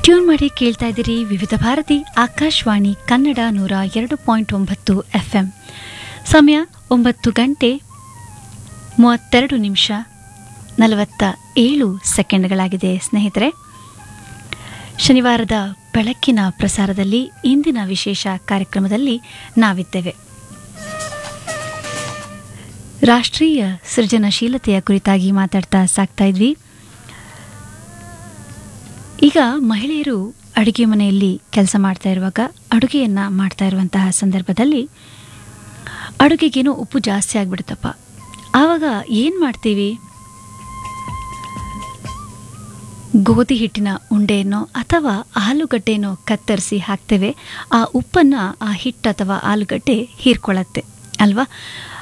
tune ಮಾಡಿ ಕೇಳ್ತಾ ಇದ್ದೀರಿ ವಿವಿಧ ಭಾರತಿ ಆಕಾಶವಾಣಿ ಕನ್ನಡ ನೂರ ಎರಡು ಪಾಯಿಂಟ್ ಒಂಬತ್ತು ಎಫ್ ಎಂ ಸಮಯ ಒಂಬತ್ತು ಗಂಟೆ ಮೂವತ್ತೆರಡು ನಿಮಿಷ ನಲವತ್ತ ಏಳು ಸೆಕೆಂಡ್ಗಳಾಗಿದೆ ಸ್ನೇಹಿತರೆ ಶನಿವಾರದ ಬೆಳಕಿನ ಪ್ರಸಾರದಲ್ಲಿ ಇಂದಿನ ವಿಶೇಷ ಕಾರ್ಯಕ್ರಮದಲ್ಲಿ ನಾವಿದ್ದೇವೆ ರಾಷ್ಟ್ರೀಯ ಸೃಜನಶೀಲತೆಯ ಕುರಿತಾಗಿ ಮಾತಾಡ್ತಾ ಸಾಕ್ತಾ ಇದ್ವಿ ಈಗ ಮಹಿಳೆಯರು ಅಡುಗೆ ಮನೆಯಲ್ಲಿ ಕೆಲಸ ಮಾಡ್ತಾ ಇರುವಾಗ ಅಡುಗೆಯನ್ನ ಮಾಡ್ತಾ ಇರುವಂತಹ ಸಂದರ್ಭದಲ್ಲಿ ಅಡುಗೆಗೇನೋ ಉಪ್ಪು ಜಾಸ್ತಿ ಆಗ್ಬಿಡುತ್ತಪ್ಪ ಆವಾಗ ಏನು ಮಾಡ್ತೀವಿ ಗೋಧಿ ಹಿಟ್ಟಿನ ಉಂಡೆಯನ್ನು ಅಥವಾ ಆಲೂಗಡ್ಡೆಯನ್ನು ಕತ್ತರಿಸಿ ಹಾಕ್ತೇವೆ ಆ ಉಪ್ಪನ್ನು ಆ ಹಿಟ್ಟು ಅಥವಾ ಆಲೂಗಡ್ಡೆ ಹೀರ್ಕೊಳ್ಳುತ್ತೆ ಅಲ್ವಾ